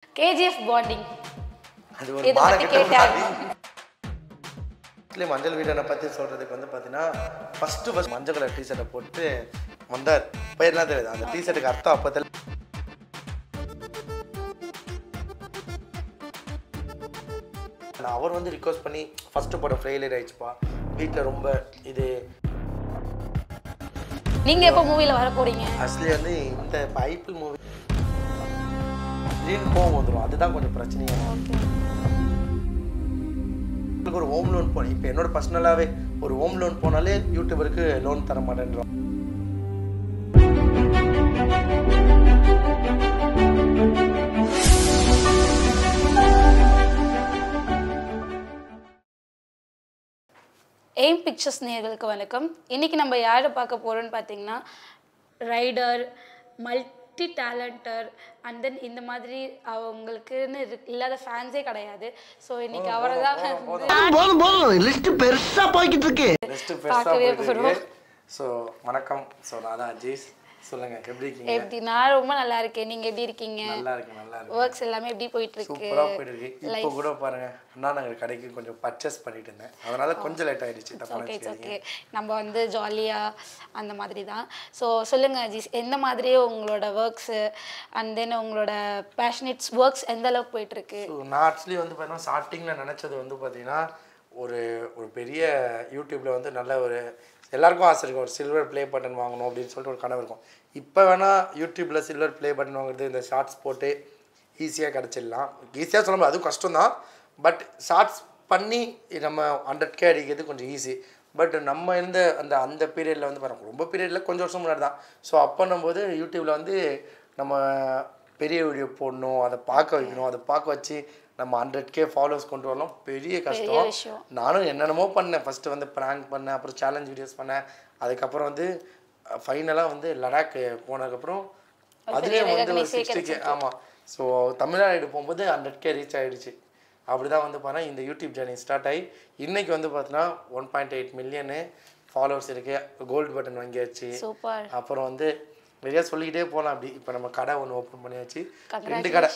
KGF bonding அது ஒரு இதை பத்தி மானக்கெட்ட கேட்டாரு. மாதிரி ஆக்சுவலி மஞ்சள் வீரனை பற்றி சொல்கிறதுக்கு வந்து பார்த்தீங்கன்னா ஃபஸ்ட்டு ஃபஸ்ட் மஞ்சள் கலர் டிஷர்ட்டை போட்டு வந்தார் இப்போ என்ன தெரியாது அந்த டிஷர்ட்டுக்கு அர்த்தம் அப்போ தெரியல நான் அவர் வந்து ரிக்வஸ்ட் பண்ணி ஃபஸ்ட்டு படம் ஃபெயிலியர் ஆயிடுச்சுப்பா வீட்டில் ரொம்ப இது நீங்க எப்போ மூவில வர போறீங்க ஆக்சுவலி வந்து இந்த பைப்பிள் மூவி திடீர்னு கோவம் வந்துடும் அதுதான் கொஞ்சம் பிரச்சனையாக உங்களுக்கு ஒரு ஹோம் லோன் போனேன் இப்போ என்னோட பர்சனலாகவே ஒரு ஹோம் லோன் போனாலே யூடியூபருக்கு லோன் தர மாட்டேன்றோம் எய்ம் பிக்சர்ஸ் நேயர்களுக்கு வணக்கம் இன்னைக்கு நம்ம யாரை பார்க்க போறோம்னு பார்த்தீங்கன்னா rider multi talenter and then இந்த மாதிரி அவங்களுக்குன்னு இரு- இல்லாத ஃபேன்ஸே கிடையாது ஸோ இன்னைக்கு அவரை தான் போதும் போதும் லிஸ்ட் பெருசா போய்கிட்டு இருக்கு பெஸ்ட்டு பெருசாக பார்க்கவே போயிட்டு போறோம். இருக்கு ஸோ வணக்கம் ஸோ நான் தான் அஜீஸ் சொல்லுங்கள் எப்படி இருக்கீங்க எப்படி நான் ரொம்ப நல்லா இருக்கேன் நீங்க எப்படி இருக்கீங்க நல்லா இருக்கு நல்லா இருக்கு ஒர்க்ஸ் எல்லாமே எப்படி போயிட்டு இருக்கு சூப்பராக போயிட்டு இருக்கு இப்போ கூட பாருங்க அண்ணா நகர் கடைக்கு கொஞ்சம் பர்ச்சேஸ் பண்ணிட்டு இருந்தேன் அதனால கொஞ்சம் லேட் ஆயிடுச்சு தப்பான ஓகே இட்ஸ் வச்சுக்காதீங்க ஓகே நம்ம வந்து ஜாலியாக அந்த மாதிரி தான் ஸோ சொல்லுங்கள் அஜீஸ் எந்த மாதிரி உங்களோட ஒர்க்ஸு அண்ட் தென் உங்களோட பேஷனேட்ஸ் ஒர்க்ஸ் எந்த அளவுக்கு போயிட்டுருக்கு ஸோ நான் ஆக்சுவலி வந்து பார்த்தீங்கன்னா ஸ்டார்டிங்கில் நினச்சது வந்து பார்த்தீங்கன்னா ஒரு ஒரு பெரிய யூடியூப்பில் வந்து நல்ல ஒரு எல்லாருக்கும் ஆசை இருக்கும் ஒரு சில்வர் ப்ளே பட்டன் வாங்கணும் அப்படின்னு சொல்லிட்டு ஒரு கனவு இருக்கும் இப்போ வேணால் யூடியூப்பில் சில்வர் ப்ளே பட்டன் வாங்குறது இந்த ஷார்ட்ஸ் போட்டு ஈஸியாக கிடச்சிடலாம் ஈஸியாக சொல்ல முடியாது அதுவும் கஷ்டம் தான் பட் ஷார்ட்ஸ் பண்ணி நம்ம ஹண்ட்ரட் கே அடிக்கிறது கொஞ்சம் ஈஸி பட் நம்ம இருந்த அந்த அந்த பீரியடில் வந்து பாருங்க ரொம்ப பீரியடில் கொஞ்சம் வருஷம் முன்னாடி தான் ஸோ அப்போன்னும்போது யூடியூப்பில் வந்து நம்ம பெரிய வீடியோ போடணும் அதை பார்க்க வைக்கணும் அதை பார்க்க வச்சு நம்ம ஹண்ட்ரட் கே ஃபாலோவர்ஸ் கொண்டு வரலாம் பெரிய கஷ்டம் விஷயம். நானும் என்னென்னமோ பண்ணேன் ஃபஸ்ட்டு வந்து ப்ராங்க் பண்ணேன் அப்புறம் சேலஞ்ச் வீடியோஸ் பண்ணேன் அதுக்கப்புறம் வந்து ஃபைனலாக வந்து லடாக் போனதுக்கப்புறம் அதுலேயே வந்து ஒரு சிக்ஸ்டி கே ஆமாம் ஸோ தமிழ்நாடு போகும்போது ஹண்ட்ரட் கே ரீச் ஆகிடுச்சு அப்படி தான் வந்து பார்த்தா இந்த யூடியூப் ஜேர்னி ஸ்டார்ட் ஆகி இன்னைக்கு வந்து பார்த்தீங்கன்னா one point eight million followers இருக்கு கோல்டு பட்டன் வாங்கியாச்சு சூப்பர் அப்புறம் வந்து நிறைய சொல்லிக்கிட்டே போகலாம் அப்படி இப்போ நம்ம கடை ஒன்று ஓப்பன் பண்ணியாச்சு ரெண்டு கடை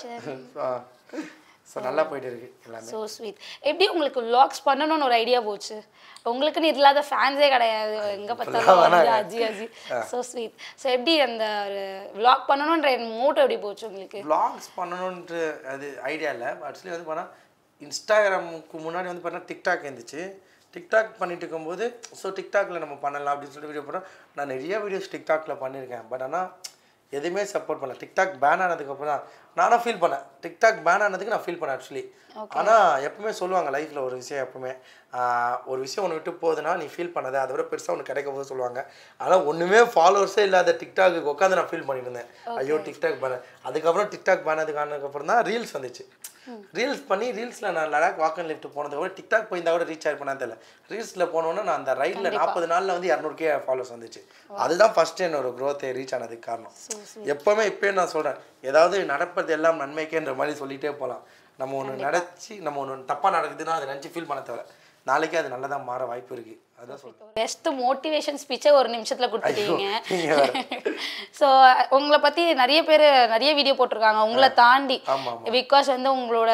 ஸோ நல்லா போயிட்டு இருக்கு எல்லாமே ஸோ ஸ்வீட் எப்படி உங்களுக்கு vlogs பண்ணணும்னு ஒரு ஐடியா போச்சு உங்களுக்குன்னு இல்லாத ஃபேன்ஸே கிடையாது எங்கே பார்த்தாலும் வந்து அஜி அஜி ஸோ ஸ்வீட் ஸோ எப்படி அந்த ஒரு vlog பண்ணணுன்ற மோட்டோ எப்படி போச்சு உங்களுக்கு vlogs பண்ணணுன்ட்டு அது ஐடியா இல்லை ஆக்சுவலி வந்து பார்த்தா இன்ஸ்டாகிராமுக்கு முன்னாடி வந்து பார்த்தா டிக்டாக் இருந்துச்சு டிக்டாக் பண்ணிட்டு இருக்கும்போது ஸோ டிக்டாக்ல நம்ம பண்ணலாம் அப்படின்னு சொல்லிட்டு வீடியோ பண்ணோம் நான் நிறைய வீடியோஸ் டிக்டாக்ல பண்ணியிருக்கேன் பட் ஆனால் எதுவுமே சப்போர்ட் பண்ணல டிக்டாக் பேன் ஆனதுக்கப்புறம் தான் நானும் ஃபீல் பண்ணேன் டிக்டாக் பேன் ஆனதுக்கு நான் ஃபீல் பண்ணேன் ஆக்சுவலி ஆனால் எப்பவுமே சொல்லுவாங்க லைஃப்பில் ஒரு விஷயம் எப்பவுமே ஆஹ், ஒரு விஷயம் ஒன்று விட்டு போகுதுன்னா நீ ஃபீல் பண்ணாத அதை விட பெருசாக ஒன்று கிடைக்க போது சொல்லுவாங்க ஆனால் ஒன்றுமே ஃபாலோவர்ஸே இல்லாத டிக்டாக்கு உட்காந்து நான் ஃபீல் பண்ணிட்டு இருந்தேன் ஐயோ டிக்டாக் பேன் அதுக்கப்புறம் டிக்டாக் பேன் ஆனதுக்கப்புறம் தான் ரீல்ஸ் வந்துச்சு ரீல்ஸ் பண்ணி ரீல்ஸில் நான் லடாக் வாக் அண்ட் லிஃப்ட் போனதை விட டிக்டாக் போயிருந்தா கூட ரீச் ஆயிருப்பேன் தெரியல ரீல்ஸில் போனோன்னா நான் அந்த ரைடில் நாற்பது நாளில் வந்து இரநூறுக்கே ஃபாலோஸ் வந்துச்சு அதுதான் ஃபஸ்ட்டு என்னோட growth ரீச் ஆனதுக்கு காரணம் எப்போவுமே இப்போயே நான் சொல்கிறேன் ஏதாவது நடப்பது எல்லாம் நன்மைக்கேன்ற மாதிரி சொல்லிகிட்டே போகலாம் நம்ம ஒன்று நினச்சி நம்ம ஒன்று தப்பாக நடக்குதுன்னா அதை நினச்சி ஃபீல் பண்ண தேவை நாளைக்கே அது நல்லதாக மாற வாய்ப்பு இருக்குது அதான் சொல்கிறேன் பெஸ்ட் மோட்டிவேஷன் ஸ்பீச்சை ஒரு நிமிஷத்துல கொடுத்துட்டீங்க நீங்க வேற. ஸோ உங்களை பத்தி நிறைய பேர் நிறைய வீடியோ போட்டிருக்காங்க உங்களை தாண்டி ஆமா, பிகாஸ் வந்து உங்களோட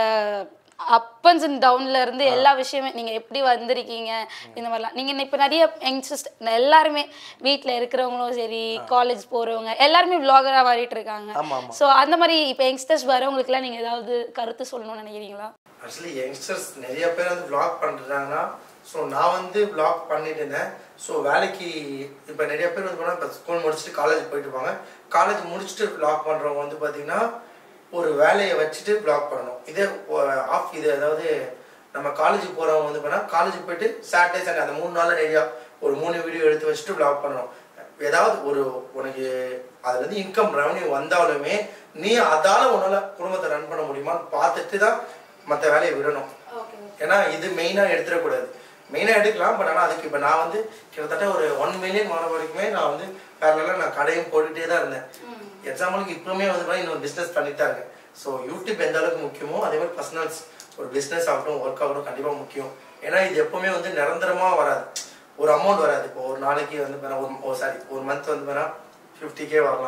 அப்பன்ஸ் அண்ட் டவுன்ல இருந்து எல்லா விஷயமே நீங்க எப்படி வந்திருக்கீங்க இந்த மாதிரிலாம் நீங்க இப்ப நிறைய யங்ஸ்டர்ஸ் எல்லாருமே வீட்ல இருக்கிறவங்களும் சரி காலேஜ் போறவங்க எல்லாருமே vlogger-ஆ மாறிட்டு இருக்காங்க ஆமா, ஆமா. ஸோ அந்த மாதிரி இப்போ யங்ஸ்டர்ஸ் வரவங்களுக்குலாம் நீங்க ஏதாவது கருத்து சொல்லணும்னு நினைக்கிறீங்களா ஆக்சுவலி யங்ஸ்டர்ஸ் நிறைய பேர் வந்து vlog பண்ணுறாங்கன்னா ஸோ நான் வந்து vlog பண்ணிட்டு இருந்தேன் ஸோ வேலைக்கு இப்போ நிறைய பேர் வந்து போனால் இப்போ ஸ்கூல் முடிச்சுட்டு காலேஜ் போயிட்டு இருப்பாங்க காலேஜ் முடிச்சுட்டு vlog பண்ணுறவங்க வந்து பார்த்தீங்கன்னா ஒரு வேலையை வச்சுட்டு vlog பண்ணணும் இதே ஆஃப் இது அதாவது நம்ம காலேஜ் போகிறவங்க வந்து பண்ணால் காலேஜ் போயிட்டு சாட்டர்டே சண்டே அந்த மூணு நாளில் நிறையா ஒரு மூணு வீடியோ எடுத்து வச்சுட்டு vlog பண்ணணும் ஏதாவது ஒரு உனக்கு அதுல இருந்து இன்கம் ரெவன்யூ வந்தாலுமே நீ அதால உன்னால குடும்பத்தை ரன் பண்ண முடியுமான்னு பார்த்துட்டு தான் மற்ற வேலையை விடணும் ஏன்னா இது மெயினாக எடுத்துடக்கூடாது மெயினாக எடுக்கலாம் பட் ஆனால் அதுக்கு இப்போ நான் வந்து கிட்டத்தட்ட ஒரு ஒன் மில்லியன் வர வரைக்குமே நான் வந்து வேற நான் கடையும் போட்டுகிட்டே தான் இருந்தேன் எக்ஸாம்பிளுக்கு இப்பவுமே வந்து பார்த்தா இன்னொரு பிஸ்னஸ் பண்ணிட்டு தான் இருக்கேன் ஸோ யூடியூப் எந்த அளவுக்கு முக்கியமோ அதே மாதிரி பர்சனல்ஸ் ஒரு பிஸ்னஸ் ஆகட்டும் ஒர்க் ஆகட்டும் கண்டிப்பாக முக்கியம் ஏன்னா இது எப்பவுமே வந்து நிரந்தரமாக வராது ஒரு அமௌண்ட் வராது இப்போ ஒரு நாளைக்கு வந்து பாத்தா ஒரு சாரி ஒரு மந்த் வந்து பாத்தா ஃபிஃப்டி கே வரலாம்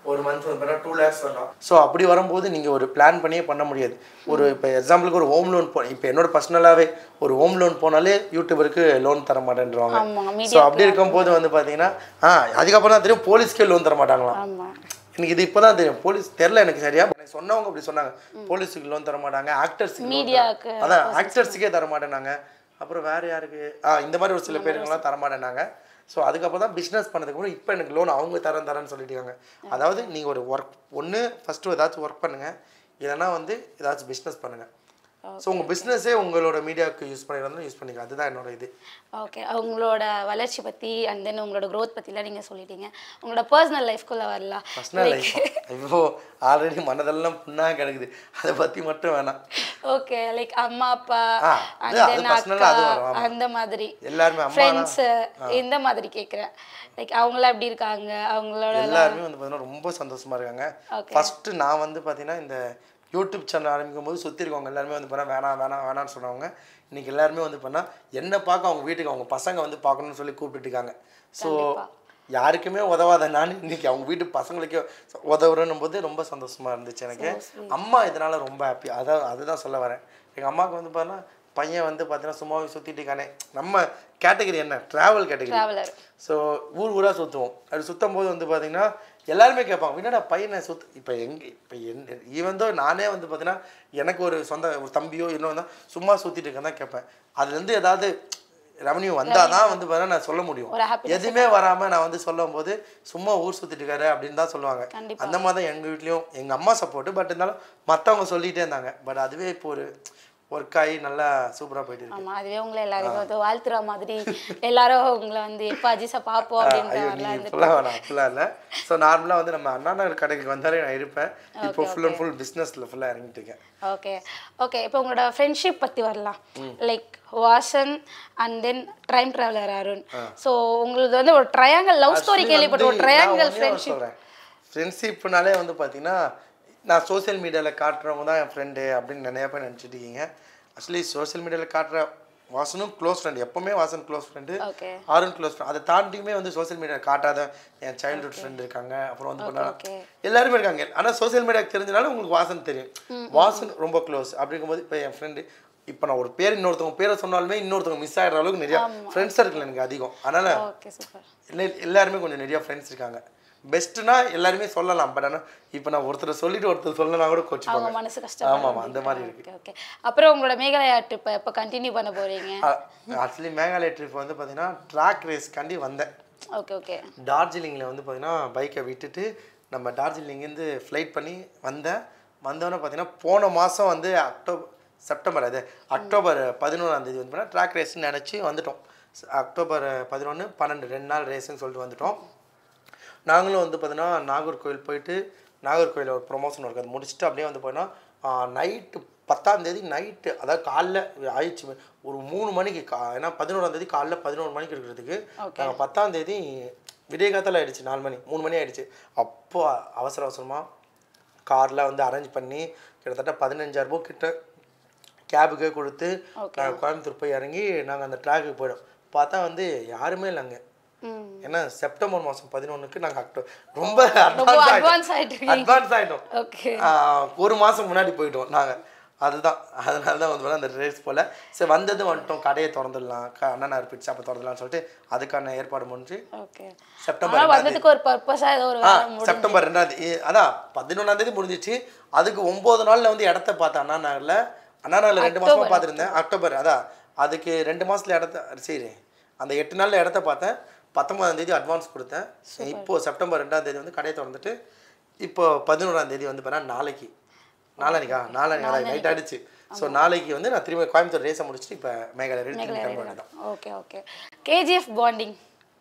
ஒரு மந்த் வந்து பார்த்தா டூ லேக்ஸ் வரலாம் ஸோ அப்படி வரும்போது நீங்கள் ஒரு பிளான் பண்ணியே பண்ண முடியாது ஒரு இப்போ எக்ஸாம்பிளுக்கு ஒரு ஹோம் லோன் போ இப்போ என்னோட பர்சனலாகவே ஒரு ஹோம் லோன் போனாலே யூடியூபருக்கு லோன் தர மாட்டேன்றவாங்க ஆமா, ஸோ அப்படி இருக்கும்போது வந்து பார்த்தீங்கன்னா ஆ அதுக்கப்புறம் தான் தெரியும் போலீஸ்க்கே லோன் தர மாட்டாங்களாம் ஆமா எனக்கு இது இப்போதான் தெரியும் போலீஸ் தெரில எனக்கு சரியா எனக்கு சொன்னவங்க அப்படி சொன்னாங்க போலீஸுக்கு லோன் தர மாட்டாங்க ஆக்டர்ஸுக்கு மீடியாவுக்கு அதான் ஆக்டர்ஸுக்கே தர மாட்டேனாங்க அப்புறம் வேற யாருக்கு ஆ இந்த மாதிரி ஒரு சில பேருக்குலாம் தர மாட்டேனாங்க ஸோ அதுக்கப்புறம் தான் பிஸ்னஸ் பண்ணதுக்கு அப்புறம் இப்போ எனக்கு லோன் அவங்க தரேன் தரேன்னு சொல்லிட்டாங்க அதாவது நீங்கள் ஒரு ஒர்க் ஒன்று ஃபஸ்ட்டு ஏதாச்சும் ஒர்க் பண்ணுங்கள் இல்லைன்னா வந்து ஏதாச்சும் பிஸ்னஸ் பண்ணுங்கள் ஸோ உங்கள் பிஸ்னஸே உங்களோட மீடியாவுக்கு யூஸ் பண்ணிடுறதுனா யூஸ் பண்ணிக்கலாம் அதுதான் என்னோட இது ஓகே அவங்களோட வளர்ச்சி பற்றி அண்ட் தென் உங்களோட க்ரோத் பற்றிலாம் நீங்கள் சொல்லிட்டீங்க உங்களோட பர்சனல் லைஃப்குள்ளே வரலாம் பர்சனல் லைஃப் ஐயோ ஆல்ரெடி மனதெல்லாம் புண்ணா கிடக்குது அதை பற்றி மட்டும் வேணாம் ஓகே லைக் அம்மா அப்பா ஆ, அண்ட் அது- அது தென் personal அக்கா அது வரும், ஆமா. அந்த மாதிரி எல்லாருமே அம்மா ஃப்ரெண்ட்ஸ் இந்த மாதிரி கேட்குறேன் லைக் அவங்களாம் எப்படி இருக்காங்க அவங்களோட எல்லாருமே வந்து பார்த்தீங்கன்னா ரொம்ப சந்தோஷமா இருக்காங்க Okay. ஃபர்ஸ்ட் நான் வந்து பார்த்தீங்கன்னா இந்த யூடியூப் சேனல் ஆரம்பிக்கும் போது சுற்றி இருக்கவங்க எல்லாருமே வந்து பண்ணால் வேணாம் வேணாம் வேணாம்னு சொன்னவங்க இன்னைக்கு எல்லாருமே வந்து பண்ணால் என்ன பார்க்க அவங்க வீட்டுக்கு அவங்க பசங்க வந்து பார்க்கணும்னு சொல்லி கூப்பிட்டுட்டு இருக்காங்க ஸோ யாருக்குமே உதவாத நான் இன்னைக்கு அவங்க வீட்டு பசங்களுக்கே உதவுறேன்னும் போது ரொம்ப சந்தோஷமா இருந்துச்சு எனக்கு அம்மா இதனால ரொம்ப ஹாப்பி அதான் அதுதான் சொல்ல வரேன் எங்கள் அம்மாவுக்கு வந்து பார்த்தீங்கன்னா பையன் வந்து பார்த்தீங்கன்னா சும்மாவே சுற்றிட்டு இருக்கானே நம்ம கேட்டகரி என்ன ட்ராவல் கேட்டகரி ட்ராவலர் ஸோ ஊர் ஊராக சுற்றுவோம் அது சுற்றும் போது வந்து பார்த்தீங்கன்னா எல்லாருமே கேட்பாங்க என்னடா பையனை சுத்து இப்போ எங்க இப்போ என் ஈவந்தோ நானே வந்து பார்த்தீங்கன்னா எனக்கு ஒரு சொந்த ஒரு தம்பியோ இன்னும் தான் சும்மா சுற்றிட்டு இருக்கேன் தான் கேட்பேன் அதுலேருந்து ஏதாவது ரெவன்யூ வந்தால் தான் வந்து பார்த்தீங்கன்னா நான் சொல்ல முடியும் ஒரு happiness எதுவுமே வராமல் நான் வந்து சொல்லும் போது சும்மா ஊர் சுற்றிட்டு இருக்காரு அப்படின்னு தான் சொல்லுவாங்க கண்டிப்பா. அந்த மாதிரி தான் எங்கள் வீட்லேயும் எங்கள் அம்மா சப்போர்ட்டு பட் இருந்தாலும் மற்றவங்க சொல்லிகிட்டே இருந்தாங்க பட் அதுவே இப்போ ஒரு ஒர்க் ஆகி நல்லா சூப்பராக போயிட்டு இருக்கு ஆமா அதுவே உங்களை எல்லாருமே வந்து வாழ்த்துற மாதிரி எல்லாரும் உங்களை வந்து எப்போ அஜிஸா பார்ப்போம் அப்படின்ற ஐயோ மாதிரிலாம் நீ இருந்து ஃபுல்லாக வேணாம் ஃபுல்லாக இல்லை ஸோ நார்மலாக வந்து நம்ம அண்ணா நகர் கடைக்கு வந்தாலே நான் இருப்பேன் இப்போ ஃபுல் அண்ட் ஃபுல் பிஸ்னஸில் ஃபுல்லாக இறங்கிட்டு இருக்கேன் ஓகே ஓகே இப்போ உங்களோட ஃப்ரெண்ட்ஷிப் பற்றி வரலாம் like Vasan and then time traveller Arun so உங்களுக்கு வந்து ஒரு ட்ரையாங்கல் லவ் ஸ்டோரி கேள்விப்பட்ட ஒரு ட்ரையாங்கல் ஃப்ரெண்ட்ஷிப் சொல்கிறேன் ஃப்ரெண்ட்ஷிப்னாலே வந்து பார்த்தீங்கன்னா நான் சோஷியல் மீடியாவில் காட்டுறவங்க தான் என் ஃப்ரெண்டு அப்படின்னு நிறைய பேர் நினச்சிட்டு இருக்கீங்க ஆக்சுவலி சோஷியல் மீடியாவில் காட்டுற வாசனும் க்ளோஸ் ஃப்ரெண்ட் எப்பவுமே Vasan close friend okay Arun close friend அதை தாண்டியுமே வந்து சோஷியல் மீடியாவில் காட்டாத என் சைல்ட்ஹுட் ஃப்ரெண்ட் இருக்காங்க அப்புறம் வந்து பண்ணா okay. எல்லாருமே இருக்காங்க ஆனால் சோஷியல் மீடியாவுக்கு தெரிஞ்சனால உங்களுக்கு வாசன் தெரியும் வாசன் ரொம்ப க்ளோஸ் அப்படிங்கும்போது இப்போ என் ஃப்ரெண்டு இப்போ நான் ஒரு பேர் இன்னொருத்தவங்க பேரை சொன்னாலுமே இன்னொருத்தவங்க மிஸ் ஆகிற அளவுக்கு நிறைய ஃப்ரெண்ட்ஸ் சர்க்கிள் எனக்கு அதிகம் அதனால் ஓகே சூப்பர் எல்லா- எல்லாருமே கொஞ்சம் நிறைய ஃப்ரெண்ட்ஸ் இருக்காங்க பெஸ்ட்டுனா எல்லாருமே சொல்லலாம் பட் ஆனால் இப்போ நான் ஒருத்தர் சொல்லிட்டு ஒருத்தர் சொல்லனா கூட அவங்க கோச்சிப்பாங்க மனசு ஆமாம் கஷ்டம் ஆமாம் அந்த மாதிரி இருக்கு ஓகே ஓகே அப்புறம் உங்களோட மேகாலயா ட்ரிப் எப்போ கண்டினியூ பண்ண போறீங்க ஆக்சுவலி மேகாலய ட்ரிப் வந்து பார்த்தீங்கன்னா ட்ராக் ரேஸ்க்காண்டி வந்தேன் ஓகே ஓகே டார்ஜிலிங்கில் வந்து பார்த்தீங்கன்னா பைக்கை விட்டுட்டு நம்ம டார்ஜிலிங்லேருந்து ஃப்ளைட் பண்ணி வந்தேன் வந்தோடனே பார்த்தீங்கன்னா போன மாதம் வந்து அக்டோபர் செப்டம்பர் அது அக்டோபர் பதினொன்றாம் தேதி வந்து பார்த்தீங்கன்னா ட்ராக் ரேஸ்ன்னு நினச்சி வந்துட்டோம் ச- அக்டோபர் பதினொன்று பன்னெண்டு ரெண்டு நாள் ரேஸுன்னு சொல்லிட்டு வந்துட்டோம் நாங்களும் வந்து பார்த்தீங்கன்னா நாகர்கோவில் போயிட்டு நாகர்கோவில் ஒரு ப்ரொமோஷன் ஒர்க் அது முடிச்சுட்டு அப்படியே வந்து போனால் நைட்டு பத்தாம் தேதி நைட்டு அதாவது காலைல ஆயிடுச்சு ஒரு மூணு மணிக்கு கா ஏன்னா பதினோராம் தேதி காலைல பதினோரு மணிக்கு இருக்கிறதுக்கு நாங்கள் பத்தாம் தேதி விடிய காத்தால ஆயிடுச்சு நாலு மணி மூணு மணி ஆயிடுச்சு அப்போ அவசர அவசரமாக கார்லாம் வந்து அரேஞ்ச் பண்ணி கிட்டத்தட்ட பதினஞ்சாயிரம் ரூபாய் கிட்ட கேபுக்கே கொடுத்து நாங்கள் கோயம்புத்தூர் போய் இறங்கி நாங்கள் அந்த ட்ராக்குக்கு போயிடும் பார்த்தா வந்து யாருமே இல்லைங்க ம் ஏன்னா செப்டம்பர் மாதம் பதினொன்றுக்கு நாங்கள் அக்டோ ரொம்ப ரொம்ப அட்வான்ஸ் advance ஆகிட்டோம் ஆயிட்டு அட்வான்ஸ் ஆகிட்டோம் ஓகே ஒரு மாதம் முன்னாடி போயிட்டோம் நாங்கள் அதுதான் அதனால தான் வந்து அந்த ரேஸ் போல் சரி வந்ததும் வந்துட்டோம் கடையை திறந்துடலாம் க அண்ணா பிடிச்சி அப்போ திறந்துடலாம்னு சொல்லிட்டு அதுக்கான ஏற்பாடு முடிஞ்சு ஓகே செப்டம்பர் ஆனா வந்ததுக்கு ஒரு பர்பஸா ஏதோ ஒரு ஆ வேலை முடிஞ்சு செப்டம்பர் ரெண்டாம் தேதி அதான் பதினொன்றாம் தேதி முடிஞ்சிச்சு அதுக்கு ஒம்பது நாளில் வந்து இடத்த பார்த்தேன் அண்ணா நகரில் அண்ணா நகரில் ரெண்டு மாசமா பார்த்துருந்தேன் அக்டோபர் அதான் அதுக்கு ரெண்டு மாசத்துல இடத்த சரி அந்த எட்டு நாளில் இடத்த பார்த்தேன் பத்தொன்பதாம் தேதி அட்வான்ஸ் கொடுத்தேன் இப்போ செப்டம்பர் ரெண்டாம் தேதி வந்து கடையை திறந்துட்டு இப்போ பதினோராம் தேதி வந்து பார்த்தா நாளைக்கு நாளானிக்கா நாளானிக்கா நைட் ஆயிடுச்சு ஸோ நாளைக்கு வந்து நான் திரும்ப கோயம்புத்தூர் ரேஸை முடிச்சுட்டு இப்போ மேகாலயா ரேஸ் திரும்பி கிளம்ப வேண்டியதான் ஓகே ஓகே கேஜிஎஃப் பாண்டிங்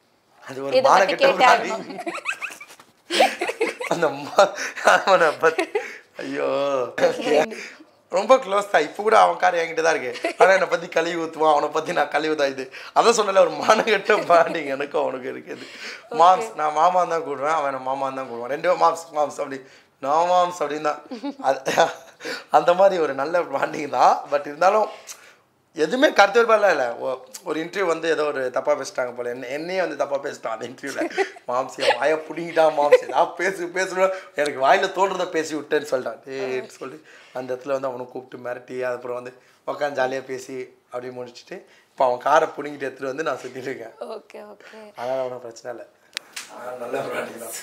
அது ஒரு இதை மான பத்தி கெட்ட கேட்டே பிராணி. அந்த மா- அவனை பத்தி ஐயோ ரொம்ப க்ளோஸ் தான் இப்போ கூட அவன் கார் என்கிட்ட தான் இருக்கு ஆனால் என்னை பற்றி கழுவி ஊற்றுவான் அவனை பற்றி நான் கழுவி தான் இது அதான் சொன்னல ஒரு மானகட்ட பாண்டிங் எனக்கும் அவனுக்கு இருக்குது மாம்ஸ் நான் மாமா தான் கூடுவேன் அவன் என்னை மாமா தான் கூடுவான் ரெண்டு பேரும் மாம்ஸ் மாம்ஸ் அப்படி நான் மாம்ஸ் அப்படின்னு தான் அது அந்த மாதிரி ஒரு நல்ல பாண்டிங் தான் பட் இருந்தாலும் எதுவுமே கருத்து வேறுபாடுலாம் இல்லை ஒரு இன்டர்வியூ வந்து ஏதோ ஒரு தப்பாக பேசிட்டாங்க போல என்ன என்னையே வந்து தப்பாக பேசிட்டான் அந்த இன்டர்வியூவில் மாம்சி வாயை பிடிங்கிட்டான் மாம்சி நான் பேசு பேசணும் எனக்கு வாயில் தோன்றதை பேசி விட்டேன்னு சொல்லிட்டான் டேன்னு சொல்லி அந்த இடத்துல வந்து அவனை கூப்பிட்டு மிரட்டி அப்புறம் வந்து உட்காந்து ஜாலியாக பேசி அப்படி முடிச்சுட்டு இப்போ அவன் காரை பிடிங்கிட்டு எடுத்துகிட்டு வந்து நான் சுற்றிட்டு இருக்கேன் ஓகே ஓகே அதனால் ஒன்றும் பிரச்சனை இல்லை ஆ, நல்ல பிராண்டி தான்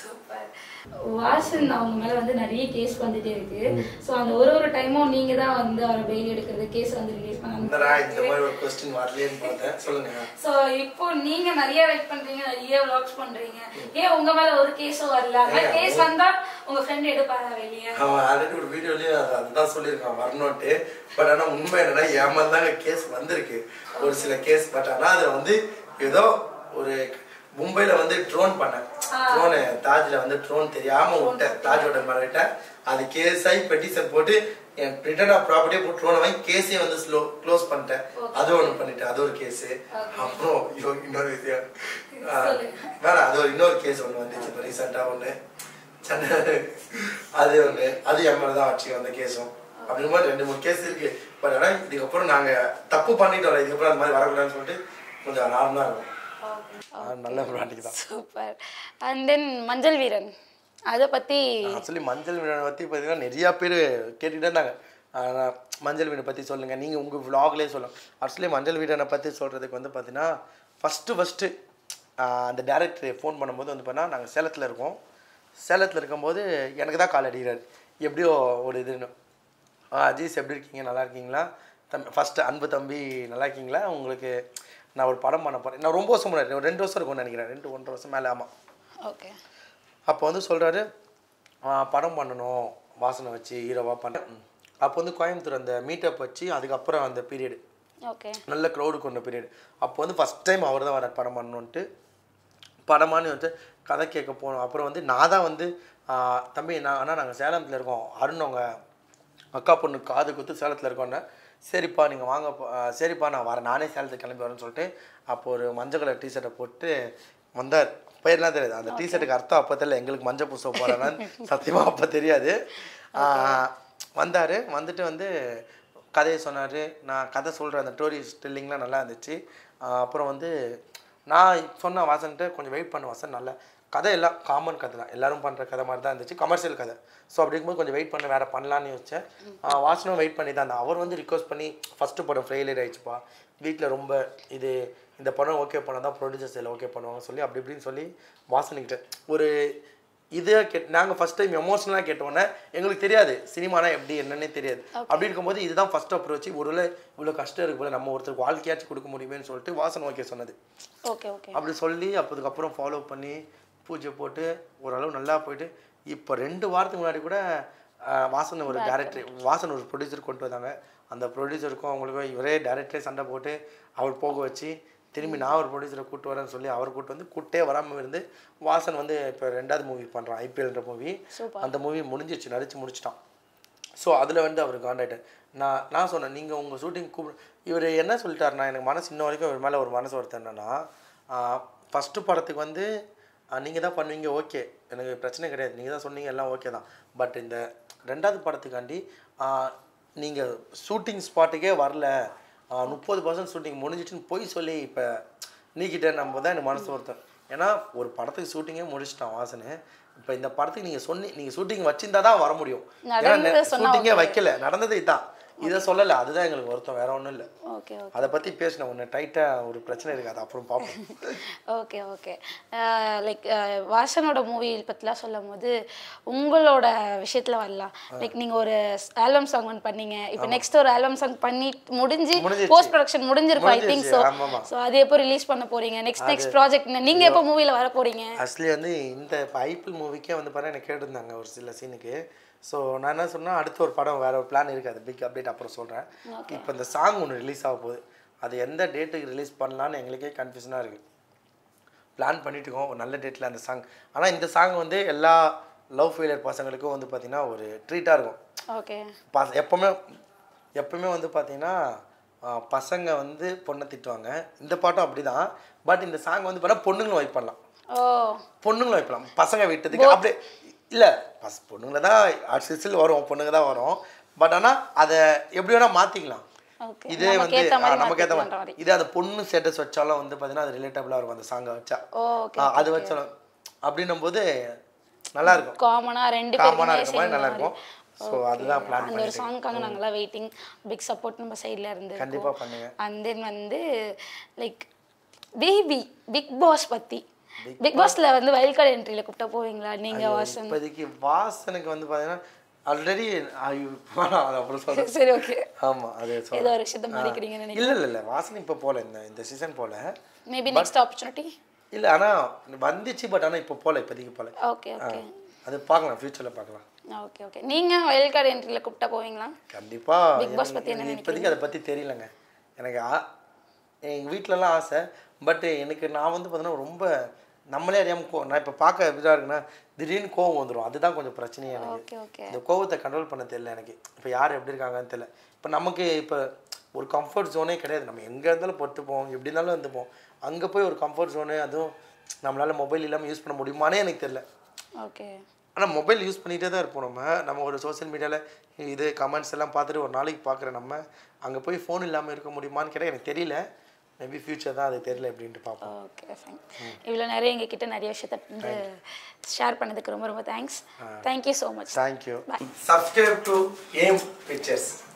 வாசன் அவங்க மேல வந்து நிறைய கேஸ் வந்துட்டே இருக்கு சோ அந்த ஒரு ஒரு டைமும் நீங்க தான் வந்து அவரை பெயில் எடுக்கிறது கேஸ் வந்து ரிலீஸ் பண்ண என்னடா இந்த மாதிரி ஒரு கொஸ்டின் வரலையேன்னு பார்த்தேன் சொல்லுங்க சோ இப்போ நீங்க நிறைய வெயிட் பண்றீங்க நிறைய vlogs பண்றீங்க ஏன் உங்க மேல ஒரு கேஸும் வரல அந்த மாதிரி கேஸ் வந்தா உங்க ஃப்ரெண்ட் எடுப்பாரா வெளியே அவன் ஆல்ரெடி ஒரு வீடியோலயே அது அதுதான் சொல்லியிருக்கான் வரணும்ட்டு பட் ஆனால் உண்மை என்னன்னா ஏமாந்தாங்க தாங்க கேஸ் வந்திருக்கு ஒரு சில கேஸ் பட் ஆனால் அதில் வந்து ஏதோ ஒரு மும்பைல வந்து ட்ரோன் பண்ணேன் ட்ரோனு தாஜ்ல வந்து ட்ரோன் தெரியாம விட்டேன் தாஜ் ஹோட்டல் மேல விட்டேன் அது கேஸ் ஆகி பெட்டிஷன் போட்டு என் ரிட்டர்ன் ஆஃப் ப்ராப்பர்ட்டியே போட்டு ட்ரோனை வாங்கி கேஸே வந்து ஸ்லோ க்ளோஸ் பண்ணிட்டேன் அது ஒன்று பண்ணிட்டேன் அது ஒரு கேஸ் அப்புறம் ஐயோ, இன்னொரு விஷயம் ஆ, வேணாம் அது ஒரு இன்னொரு கேஸ் ஒன்று வந்துச்சு இப்போ ரீசெண்டாக ஒன்று சண்டை அது ஒன்று அது என் மேலே தான் ஆச்சு அந்த கேஸும் அப்படின்ற மாதிரி ரெண்டு மூணு கேஸ் இருக்கு பட் ஆனால் இதுக்கப்புறம் நாங்கள் தப்பு பண்ணிட்டோம் இதுக்கப்புறம் அந்த மாதிரி வரக்கூடாதுன்னு சொல்லிட்டு கொஞ்சம் நார்மலாக இருக்கும் ஆ, நல்ல பிராண்டிக்கு தான் சூப்பர் அண்ட் தென் மஞ்சள் வீரன் அதை பத்தி ஆக்சுவலி மஞ்சள் வீரனை பற்றி பார்த்தீங்கன்னா நிறையா பேர் கேட்டுகிட்டே இருந்தாங்க ஆனால் மஞ்சள் வீரனை பற்றி சொல்லுங்கள் நீங்கள் உங்கள் vlogலயே சொல்லுங்க ஆக்சுவலி மஞ்சள் வீரனை பற்றி சொல்கிறதுக்கு வந்து பார்த்தீங்கன்னா ஃபஸ்ட்டு ஃபஸ்ட்டு அந்த டேரக்டர் ஃபோன் பண்ணும்போது வந்து பார்த்தீங்கன்னா நாங்கள் சேலத்தில் இருக்கோம் சேலத்தில் இருக்கும்போது எனக்கு தான் கால் அடிக்கிறாரு எப்படியோ ஒரு இதுன்னு ஆ அஜீஸ் எப்படி இருக்கீங்க நல்லா இருக்கீங்களா தம்பி ஃபஸ்ட்டு அன்பு தம்பி நல்லா இருக்கீங்களா உங்களுக்கு நான் ஒரு படம் பண்ண போகிறேன் நான் ரொம்ப வருஷம் முன்னாடி ஒரு ரெண்டு வருஷம் இருக்கும்னு நினைக்கிறேன் ரெண்டு ஒன்றரை வருஷம் மேலே ஆமாம் ஓகே அப்போ வந்து சொல்கிறாரு படம் பண்ணணும் வாசனை வச்சு ஹீரோவாக பண்ண அப்போ வந்து கோயம்புத்தூர் அந்த மீட்டப் வச்சு அதுக்கப்புறம் அந்த பீரியடு ஓகே நல்ல க்ரௌடு கொண்ட பீரியட் அப்போ வந்து ஃபஸ்ட் டைம் அவர் தான் வர படம் பண்ணணுன்ட்டு படமானு வந்து கதை கேட்க போனோம் அப்புறம் வந்து நான் தான் வந்து ஆ, தம்பி நான் ஆனால் நாங்கள் சேலத்தில் இருக்கோம் அருண் அவங்க அக்கா பொண்ணு காது குத்து சேலத்தில் இருக்கோன்னே சரிப்பா நீங்கள் வாங்க சரிப்பா நான் வரேன் நானே சேலத்துக்கு கிளம்பி வரேன்னு சொல்லிட்டு அப்போ ஒரு மஞ்சள் கலர் டிஷர்ட்டை போட்டு வந்தார் பேர்லாம் தெரியாது அந்த டிஷர்ட்டுக்கு அர்த்தம் அப்போ தெரியல எங்களுக்கு மஞ்சள் பூச போகிறேன்னு சத்தியமாக அப்போ தெரியாது வந்தார் வந்துட்டு வந்து கதையை சொன்னார் நான் கதை சொல்கிற அந்த ஸ்டோரி ஸ்டில்லிங்லாம் நல்லா இருந்துச்சு ஆஹ் அப்புறம் வந்து நான் சொன்ன வாசன்ட்டு கொஞ்சம் வெயிட் பண்ண வாசன் நல்ல கதை எல்லாம் காமன் கதை தான் எல்லாரும் பண்ணுற கதை மாதிரி தான் இருந்துச்சு கமர்ஷியல் கதை ஸோ அப்படி இருக்கும்போது கொஞ்சம் வெயிட் பண்ண வேறு பண்ணலான்னு யோசிச்சேன் ஆஹ் வாசனும் வெயிட் பண்ணி தான் இருந்தான். அவர் வந்து ரிக்வஸ்ட் பண்ணி ஃபஸ்ட்டு படம் ஃபெயிலியர் ஆயிடுச்சுப்பா வீட்டில் ரொம்ப இது இந்த படம் ஓகே பண்ணால் தான் ப்ரொடியூசர்ஸ் எல்லாம் ஓகே பண்ணுவாங்க சொல்லி அப்படி இப்படின்னு சொல்லி வாசனிக்கிட்ட ஒரு இதை கேட் நாங்கள் ஃபஸ்ட் டைம் எமோஷனலாக கேட்டோன்னே எங்களுக்கு தெரியாது சினிமானா எப்படி என்னன்னே தெரியாது அப்படி இருக்கும்போது இதுதான் ஃபஸ்ட் அப்ரோச் ஒருவேளை இவ்வளோ கஷ்டம் இருக்கு போல நம்ம ஒருத்தருக்கு வாழ்க்கையாச்சும் கொடுக்க முடியுமேன்னு சொல்லிட்டு வாசன் ஓகே சொன்னது ஓகே ஓகே அப்படி சொல்லி அப்போதுக்கப்புறம் ஃபாலோ பண்ணி பூஜை போட்டு ஓரளவு நல்லா போயிட்டு இப்போ ரெண்டு வாரத்துக்கு முன்னாடி கூட ஆஹ், வாசன் ஒரு டேரக்டர் வாசன் ஒரு ப்ரொடியூசர் கொண்டு வந்தாங்க அந்த ப்ரொடியூசருக்கும் அவங்களுக்கும் இவரே டேரக்டரே சண்டை போட்டு அவர் போக வச்சு திரும்பி நான் ஒரு ப்ரொடியூசரை கூட்டு வரேன்னு சொல்லி அவர் கூட்டு வந்து கூட்டே வராமல் இருந்து வாசன் வந்து இப்போ ரெண்டாவது மூவி பண்ணுறான் ஐபிஎல்ன்ற மூவி Super. அந்த மூவி முடிஞ்சிருச்சு நடிச்சு முடிச்சிட்டான் ஸோ அதில் வந்து அவர் காண்டாக்டர் நான் நான் சொன்னேன் நீங்கள் உங்கள் ஷூட்டிங் கூப்பிடு இவர் என்ன சொல்லிட்டாருன்னா எனக்கு மனசு இன்ன வரைக்கும் இவர் மேலே ஒரு மனசு வருத்தம் என்னன்னா ஃபஸ்ட்டு படத்துக்கு வந்து நீங்கள் தான் பண்ணுவீங்க ஓகே எனக்கு பிரச்சனை கிடையாது நீங்கள் தான் சொன்னீங்க எல்லாம் ஓகே தான் பட் இந்த ரெண்டாவது படத்துக்காண்டி நீங்கள் ஷூட்டிங் ஸ்பாட்டுக்கே வரல முப்பது பர்சன்ட் ஷூட்டிங் முடிஞ்சிட்டுன்னு போய் சொல்லி இப்போ நீக்கிட்டே நம்ம தான் எனக்கு மனசு வருத்தம் ஏன்னா ஒரு படத்துக்கு ஷூட்டிங்கே முடிச்சிட்டான் வாசனு இப்போ இந்த படத்துக்கு நீங்கள் சொன்னி நீங்கள் ஷூட்டிங் வச்சிருந்தா தான் வர முடியும் நடந்ததை சொன்னா ஷூட்டிங்கே வைக்கல நடந்தது இதான் இதை சொல்லலை அதுதான் எங்களுக்கு வருத்தம் வேற ஒன்றும் இல்லை ஓகே ஓகே அதை பற்றி பேசினேன் ஒன்று டைட்டாக ஒரு பிரச்சனை இருக்குது அது அப்புறம் பார்ப்போம் ஓகே ஓகே லைக் வாசனோட மூவி பற்றிலாம் சொல்லும் போது உங்களோட விஷயத்தில் வரலாம் லைக் நீங்கள் ஒரு ஆல்பம் சாங் ஒன்று பண்ணீங்க இப்போ நெக்ஸ்ட் ஒரு ஆல்பம் சாங் பண்ணி முடிஞ்சு முடிஞ்சிருச்சு. போஸ்ட் ப்ரொடக்ஷன் முடிஞ்சிருக்கும் ஐ திங்க் ஸோ முடிஞ்சிருச்சு, ஆமாமா. ஸோ அது எப்போ ரிலீஸ் பண்ண போறீங்க நெக்ஸ்ட் நெக்ஸ்ட் ப்ராஜெக்ட் நீங்கள் எப்போ மூவியில் வர போறீங்க ஆக்சுவலி வந்து இந்த இப்போ ஐபிஎல் மூவிக்கே வந்து பாருங்க எனக்கு கேட்டிருந்தாங்க ஒரு சில சீனுக்கு ஸோ நான் என்ன சொன்னேன் அடுத்த ஒரு படம் வேற ஒரு பிளான் இருக்குது அது பிக் அப்டேட் அப்புறம் சொல்கிறேன் இப்போ இந்த சாங் ஒன்று ரிலீஸ் ஆக போகுது அது எந்த டேட்டுக்கு ரிலீஸ் பண்ணலான்னு எங்களுக்கே கன்ஃபியூஷனாக இருக்குது பிளான் பண்ணிட்டு இருக்கோம் ஒரு நல்ல டேட்டில் அந்த சாங் ஆனால் இந்த சாங் வந்து எல்லா லவ் ஃபெயிலியர் பசங்களுக்கும் வந்து பார்த்திங்கன்னா ஒரு ட்ரீட்டாக இருக்கும் ஓகே பச எப்போவுமே எப்பவுமே வந்து பார்த்தீங்கன்னா ஆஹ், பசங்க வந்து பொண்ணை திட்டுவாங்க இந்த பாட்டும் அப்படி தான் பட் இந்த சாங் வந்து பார்த்தா பொண்ணுங்களும் வைப் பண்ணலாம் ஓ பொண்ணுங்களும் வைக்கலாம் பசங்க விட்டதுக்கு அப்படியே இல்லை பஸ் பொண்ணுங்களை தான் சிசில் வரும் பொண்ணுங்க தான் வரும் பட் ஆனால் அதை எப்படி வேணால் மாற்றிக்கலாம் Okay. இதே நமக்கு வந்து ஏத்த மாதிரி ஆ, நமக்கு ஏற்ற மாத்திக்கலான்ற மாதிரி மாதிரி. இதே அந்த பொண்ணு ஸ்டேட்டஸ் வச்சாலும் வந்து பார்த்தீங்கன்னா அது ரிலேட்டபிளாக இருக்கும் அந்த சாங்கை வச்சா ஓகே ஆ, அது வச்சாலும் அப்படின்னும் போது நல்லா இருக்கும் காமனா ரெண்டு காமனாக பேருக்குமே இருக்க மாதிரி நல்லா சேர்ந்த இருக்கும் ஸோ அதுதான் பிளான் அந்த ஒரு சாங்க்காக நாங்களாம் வெயிட்டிங் பிக் சப்போர்ட் நம்ம சைடில் இருந்து கண்டிப்பா பண்ணுங்க. அண்ட் தென் வந்து லைக் பேபி பிக் பாஸ் பற்றி பிக் பாஸ்ல வந்து வைல்ட் கார்டு என்ட்ரியில் கூப்பிட்டா போவீங்களா நீங்க வாசன் இப்போதைக்கு வாசனுக்கு வந்து பார்த்தீங்கன்னா ஆல்ரெடி அது அப்புறம் சொல்கிறேன் சரி ஓகே ஆமாம் அது ஏதோ சொல்கிறேன் ஒரு விஷயத்த மறைக்கிறீங்கன்னு நினைக்கிறேன் இல்லை இல்லை இல்லை வாசன் இப்போ போகல இந்த இந்த சீசன் போகல மேபி நெக்ஸ்ட் ஆப்பர்ச்சுனிட்டி இல்லை ஆனால் வந்துச்சு பட் ஆனால் இப்போ போகல இப்போதைக்கு போகல ஓகே ஓகே அது பார்க்கலாம் ஃப்யூச்சரில் பார்க்கலாம் ஓகே ஓகே நீங்க வைல்ட் கார்டு என்ட்ரியில் கூப்பிட்டா போவீங்களா கண்டிப்பாக Big Boss பத்தி என்ன இப்போதைக்கு அதை பற்றி தெரியலங்க எனக்கு ஆ எங்கள் வீட்டிலலாம் ஆசை பட் எனக்கு நான் வந்து பார்த்தீங்கன்னா ரொம்ப நம்மளே அறியாமல் கோ நான் இப்போ பார்க்க இதாக இருக்குன்னா திடீர்னு கோவம் வந்துடும் அதுதான் கொஞ்சம் பிரச்சனையே எனக்கு ஓகே ஓகே இந்த கோவத்தை கண்ட்ரோல் பண்ண தெரியல எனக்கு இப்போ யார் எப்படி இருக்காங்கன்னு தெரியல இப்போ நமக்கு இப்போ ஒரு கம்ஃபர்ட் ஜோனே கிடையாது நம்ம எங்கே இருந்தாலும் பொறுத்துப்போம் எப்படி இருந்தாலும் வந்துப்போம் அங்கே போய் ஒரு கம்ஃபர்ட் ஜோனு அதுவும் நம்மளால் மொபைல் இல்லாமல் யூஸ் பண்ண முடியுமானே எனக்கு தெரியல ஓகே ஆனால் மொபைல் யூஸ் பண்ணிகிட்டே தான் இருப்போம் நம்ம நம்ம ஒரு சோஷியல் மீடியாவில் இது கமெண்ட்ஸ் எல்லாம் பார்த்துட்டு ஒரு நாளைக்கு பார்க்குற நம்ம அங்கே போய் ஃபோன் இல்லாமல் இருக்க முடியுமான்னு கேட்டால் எனக்கு தெரியல மேபி ஃப்யூச்சர் தான் அது தெரியல அப்படின்ட்டு பார்ப்போம் ஓகே ஃபைன் இவ்வளோ நிறைய எங்ககிட்ட நிறைய விஷயத்த வந்து ஷேர் பண்ணதுக்கு ரொம்ப ரொம்ப thanks thank you so much thank you subscribe to Aim pictures